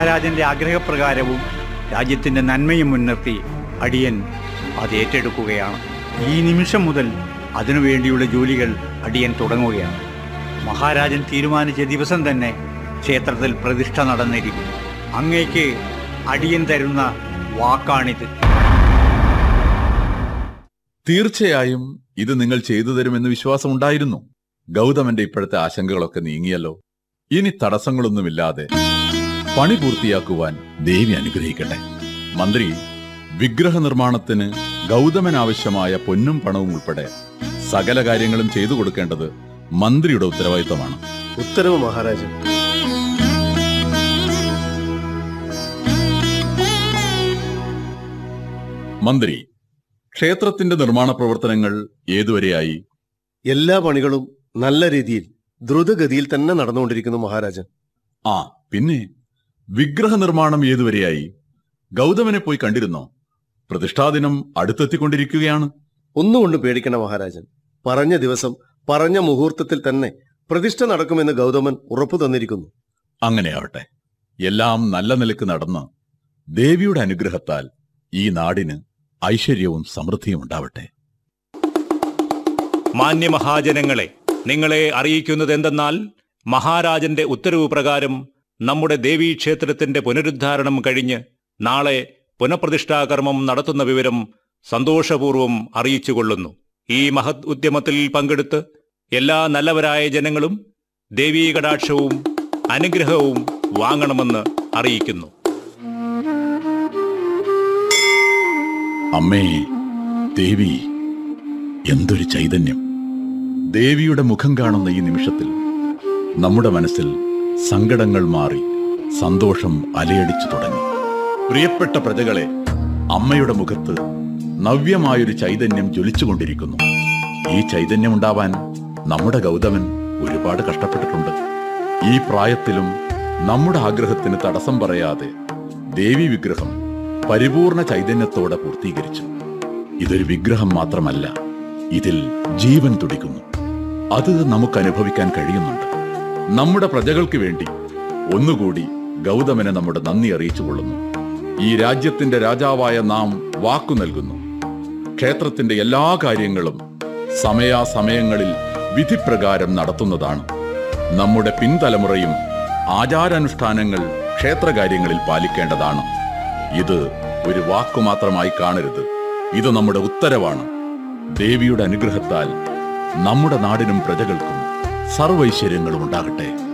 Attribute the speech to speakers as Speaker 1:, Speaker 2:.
Speaker 1: രാജന്റെ ആഗ്രഹപ്രകാരവും രാജ്യത്തിന്റെ നന്മയും മുൻനിർത്തി അടിയൻ അത് ഏറ്റെടുക്കുകയാണ് ഈ നിമിഷം മുതൽ അതിനുവേണ്ടിയുള്ള ജോലികൾ അടിയൻ തുടങ്ങുകയാണ് മഹാരാജൻ തീരുമാനിച്ച ദിവസം തന്നെ ക്ഷേത്രത്തിൽ പ്രതിഷ്ഠ നടന്നിരിക്കും അങ്ങേക്ക് അടിയൻ തരുന്ന വാക്കാണിത്
Speaker 2: തീർച്ചയായും ഇത് നിങ്ങൾ ചെയ്തു തരുമെന്ന് വിശ്വാസമുണ്ടായിരുന്നു ഗൗതമന്റെ ഇപ്പോഴത്തെ ആശങ്കകളൊക്കെ നീങ്ങിയല്ലോ ഇനി തടസ്സങ്ങളൊന്നുമില്ലാതെ പണി പൂർത്തിയാക്കുവാൻ ദേവി അനുഗ്രഹിക്കട്ടെ മന്ത്രി വിഗ്രഹ നിർമ്മാണത്തിന് ഗൗതമൻ ആവശ്യമായ പൊന്നും പണവും ഉൾപ്പെടെ സകല കാര്യങ്ങളും ചെയ്തു കൊടുക്കേണ്ടത് മന്ത്രിയുടെ ഉത്തരവാദിത്തമാണ്
Speaker 3: ഉത്തരവ് മഹാരാജൻ
Speaker 2: മന്ത്രി ക്ഷേത്രത്തിന്റെ നിർമ്മാണ പ്രവർത്തനങ്ങൾ ഏതുവരെയായി
Speaker 3: എല്ലാ പണികളും നല്ല രീതിയിൽ ദ്രുതഗതിയിൽ തന്നെ നടന്നുകൊണ്ടിരിക്കുന്നു മഹാരാജൻ
Speaker 2: ആ പിന്നെ വിഗ്രഹ നിർമ്മാണം ഏതുവരെയായി ഗൗതമനെ പോയി കണ്ടിരുന്നോ പ്രതിഷ്ഠാദിനം അടുത്തെത്തിക്കൊണ്ടിരിക്കുകയാണ്
Speaker 3: ഒന്നുകൊണ്ടും പേടിക്കണ മഹാരാജൻ പറഞ്ഞ ദിവസം പറഞ്ഞ മുഹൂർത്തത്തിൽ തന്നെ പ്രതിഷ്ഠ നടക്കുമെന്ന് ഗൗതമൻ ഉറപ്പു തന്നിരിക്കുന്നു
Speaker 2: അങ്ങനെയാവട്ടെ എല്ലാം നല്ല നിലക്ക് നടന്ന് ദേവിയുടെ അനുഗ്രഹത്താൽ ഈ നാടിന് ഐശ്വര്യവും സമൃദ്ധിയും ഉണ്ടാവട്ടെ
Speaker 4: മാന്യമഹാജനങ്ങളെ നിങ്ങളെ അറിയിക്കുന്നത് എന്തെന്നാൽ മഹാരാജന്റെ ഉത്തരവ് പ്രകാരം നമ്മുടെ ദേവീക്ഷേത്രത്തിന്റെ പുനരുദ്ധാരണം കഴിഞ്ഞ് നാളെ പുനഃപ്രതിഷ്ഠാകർമ്മം നടത്തുന്ന വിവരം സന്തോഷപൂർവ്വം അറിയിച്ചുകൊള്ളുന്നു ഈ മഹത് ഉദ്യമത്തിൽ പങ്കെടുത്ത് എല്ലാ നല്ലവരായ ജനങ്ങളും ദേവീ കടാക്ഷവും അനുഗ്രഹവും വാങ്ങണമെന്ന് അറിയിക്കുന്നു
Speaker 2: അമ്മേ ദേവി എന്തൊരു ചൈതന്യം ദേവിയുടെ മുഖം കാണുന്ന ഈ നിമിഷത്തിൽ നമ്മുടെ മനസ്സിൽ സങ്കടങ്ങൾ മാറി സന്തോഷം അലയടിച്ചു തുടങ്ങി പ്രിയപ്പെട്ട പ്രജകളെ അമ്മയുടെ മുഖത്ത് നവ്യമായൊരു ചൈതന്യം ജ്വലിച്ചുകൊണ്ടിരിക്കുന്നു ഈ ചൈതന്യം ഉണ്ടാവാൻ നമ്മുടെ ഗൗതമൻ ഒരുപാട് കഷ്ടപ്പെട്ടിട്ടുണ്ട് ഈ പ്രായത്തിലും നമ്മുടെ ആഗ്രഹത്തിന് തടസ്സം പറയാതെ ദേവി വിഗ്രഹം പരിപൂർണ ചൈതന്യത്തോടെ പൂർത്തീകരിച്ചു ഇതൊരു വിഗ്രഹം മാത്രമല്ല ഇതിൽ ജീവൻ തുടിക്കുന്നു അത് നമുക്ക് അനുഭവിക്കാൻ കഴിയുന്നുണ്ട് നമ്മുടെ പ്രജകൾക്ക് വേണ്ടി ഒന്നുകൂടി ഗൗതമനെ നമ്മുടെ നന്ദി അറിയിച്ചുകൊള്ളുന്നു ഈ രാജ്യത്തിന്റെ രാജാവായ നാം വാക്കു നൽകുന്നു ക്ഷേത്രത്തിന്റെ എല്ലാ കാര്യങ്ങളും സമയാസമയങ്ങളിൽ വിധിപ്രകാരം നടത്തുന്നതാണ് നമ്മുടെ പിൻതലമുറയും ആചാരാനുഷ്ഠാനങ്ങൾ ക്ഷേത്രകാര്യങ്ങളിൽ പാലിക്കേണ്ടതാണ് ഇത് ഒരു വാക്കു മാത്രമായി കാണരുത് ഇത് നമ്മുടെ ഉത്തരവാണ് ദേവിയുടെ അനുഗ്രഹത്താൽ നമ്മുടെ നാടിനും പ്രജകൾക്കും സർവൈശ്വര്യങ്ങളും ഉണ്ടാകട്ടെ